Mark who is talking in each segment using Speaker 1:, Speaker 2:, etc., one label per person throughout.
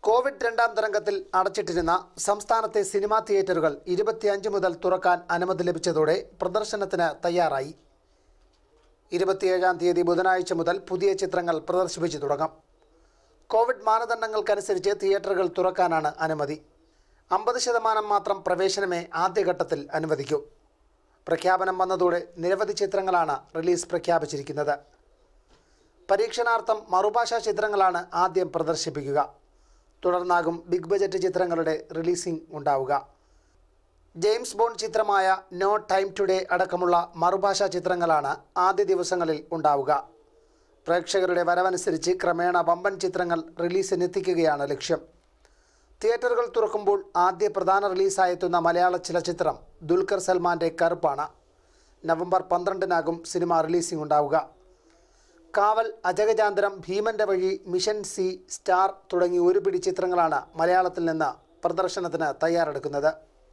Speaker 1: Covid രണ്ടാം തരംഗത്തിൽ അടച്ചിട്ടിരുന്ന സംസ്ഥാനത്തെ സിനിമാ തിയേറ്ററുകൾ ഇരുപത്തിയഞ്ച് മുതൽ തുറക്കാൻ അനുമതി ലഭിച്ചതോടെ പ്രദർശനത്തിന് തയ്യാറായി ഇരുപത്തിയേഴാം തീയതി ബുധനാഴ്ച മുതൽ പുതിയ ചിത്രങ്ങൾ പ്രദർശിപ്പിച്ചു തുടങ്ങാം കോവിഡ് മാനദണ്ഡങ്ങൾക്കനുസരിച്ച് തിയേറ്ററുകൾ തുറക്കാനാണ് അനുമതി അമ്പത് ശതമാനം മാത്രം പ്രവേശനമേ ആദ്യഘട്ടത്തിൽ അനുവദിക്കൂ പ്രഖ്യാപനം വന്നതോടെ നിരവധി ചിത്രങ്ങളാണ് റിലീസ് പ്രഖ്യാപിച്ചിരിക്കുന്നത് പരീക്ഷണാർത്ഥം മറുഭാഷാ ചിത്രങ്ങളാണ് ആദ്യം പ്രദർശിപ്പിക്കുക തുടർന്നാകും ബിഗ് ബജറ്റ് ചിത്രങ്ങളുടെ റിലീസിംഗ് ഉണ്ടാവുക ജെയിംസ് ബോണ്ട് ചിത്രമായ നോ ടൈം ടുഡേ അടക്കമുള്ള മറുഭാഷാ ചിത്രങ്ങളാണ് ആദ്യ ദിവസങ്ങളിൽ ഉണ്ടാവുക പ്രേക്ഷകരുടെ വരവനുസരിച്ച് ക്രമേണ വമ്പൻ ചിത്രങ്ങൾ റിലീസിനെത്തിക്കുകയാണ് ലക്ഷ്യം തിയേറ്ററുകൾ തുറക്കുമ്പോൾ ആദ്യ പ്രധാന റിലീസായെത്തുന്ന മലയാള ചലച്ചിത്രം ദുൽഖർ സൽമാൻ്റെ കറുപ്പാണ് നവംബർ പന്ത്രണ്ടിനാകും സിനിമ റിലീസിംഗ് ഉണ്ടാവുക കാവൽ അജഗജാന്തരം ഭീമന്റെ വഴി മിഷൻ സി സ്റ്റാർ തുടങ്ങി ഒരു പിടി ചിത്രങ്ങളാണ് മലയാളത്തിൽ നിന്ന് പ്രദർശനത്തിന് തയ്യാറെടുക്കുന്നത്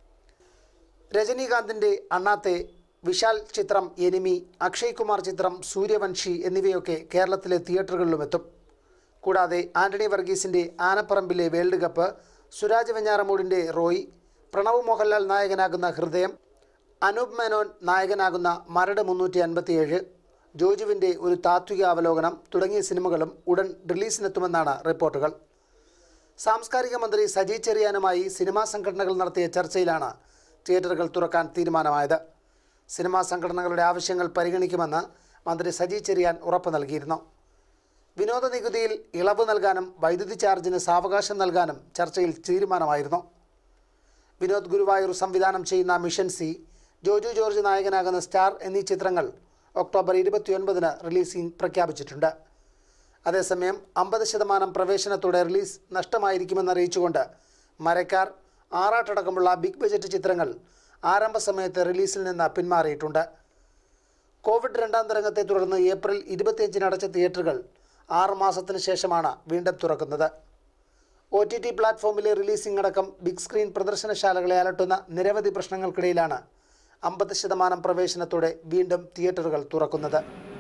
Speaker 1: രജനീകാന്തിൻ്റെ അണ്ണാത്തെ വിശാൽ ചിത്രം എനിമി അക്ഷയ് കുമാർ ചിത്രം സൂര്യവംശി എന്നിവയൊക്കെ കേരളത്തിലെ തിയേറ്ററുകളിലും എത്തും കൂടാതെ ആന്റണി വർഗീസിൻ്റെ ആനപ്പറമ്പിലെ വേൾഡ് കപ്പ് സുരാജ് വെഞ്ഞാറമൂടിൻ്റെ റോയ് പ്രണവ് മോഹൻലാൽ നായകനാകുന്ന ഹൃദയം അനൂപ് മേനോൻ നായകനാകുന്ന മരട് മുന്നൂറ്റി അൻപത്തിയേഴ് ജോജുവിൻ്റെ ഒരു താത്വിക അവലോകനം തുടങ്ങിയ സിനിമകളും ഉടൻ റിലീസിനെത്തുമെന്നാണ് റിപ്പോർട്ടുകൾ സാംസ്കാരിക മന്ത്രി സജി ചെറിയാനുമായി സിനിമാ സംഘടനകൾ നടത്തിയ ചർച്ചയിലാണ് തിയേറ്ററുകൾ തുറക്കാൻ തീരുമാനമായത് സിനിമാ സംഘടനകളുടെ ആവശ്യങ്ങൾ പരിഗണിക്കുമെന്ന് മന്ത്രി സജി ചെറിയാൻ ഉറപ്പ് നൽകിയിരുന്നു വിനോദ നികുതിയിൽ ഇളവ് നൽകാനും വൈദ്യുതി ചാർജിന് സാവകാശം നൽകാനും ചർച്ചയിൽ തീരുമാനമായിരുന്നു വിനോദ് ഗുരുവായൂർ സംവിധാനം ചെയ്യുന്ന മിഷൻ സി ജോജു ജോർജ് നായകനാകുന്ന സ്റ്റാർ എന്നീ ചിത്രങ്ങൾ ഒക്ടോബർ ഇരുപത്തിയൊൻപതിന് റിലീസിംഗ് പ്രഖ്യാപിച്ചിട്ടുണ്ട് അതേസമയം അമ്പത് ശതമാനം പ്രവേശനത്തോടെ റിലീസ് നഷ്ടമായിരിക്കുമെന്ന് അറിയിച്ചുകൊണ്ട് മരക്കാർ ആറാട്ടടക്കമുള്ള ബിഗ് ബജറ്റ് ചിത്രങ്ങൾ ആരംഭ സമയത്ത് റിലീസിൽ നിന്ന് പിന്മാറിയിട്ടുണ്ട് കോവിഡ് രണ്ടാം തരംഗത്തെ തുടർന്ന് ഏപ്രിൽ ഇരുപത്തിയഞ്ചിന് അടച്ച തിയേറ്ററുകൾ ആറ് മാസത്തിന് ശേഷമാണ് വീണ്ടും തുറക്കുന്നത് ഒ ടി ടി പ്ലാറ്റ്ഫോമിലെ റിലീസിംഗ് അടക്കം ബിഗ് സ്ക്രീൻ പ്രദർശനശാലകളെ അലട്ടുന്ന നിരവധി പ്രശ്നങ്ങൾക്കിടയിലാണ് അമ്പത് ശതമാനം പ്രവേശനത്തോടെ വീണ്ടും തിയേറ്ററുകൾ തുറക്കുന്നത്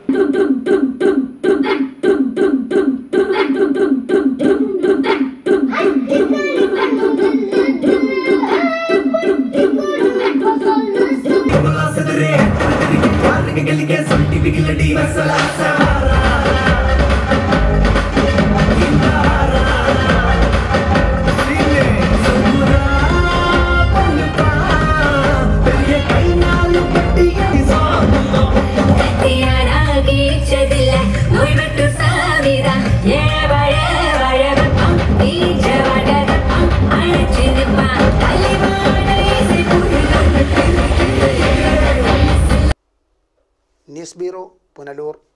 Speaker 2: കത്തിയാനാകിച്ചതില്ല മുഴുവട്ടു സാവിത ഏവഴ വഴവപ്പം ബീജവടകം അഴച്ചിരുപ്പാൻ തലിവാടൈസ് പുരുകൾ
Speaker 1: ന്യൂസ് ബ്യൂറോ പുനലൂർ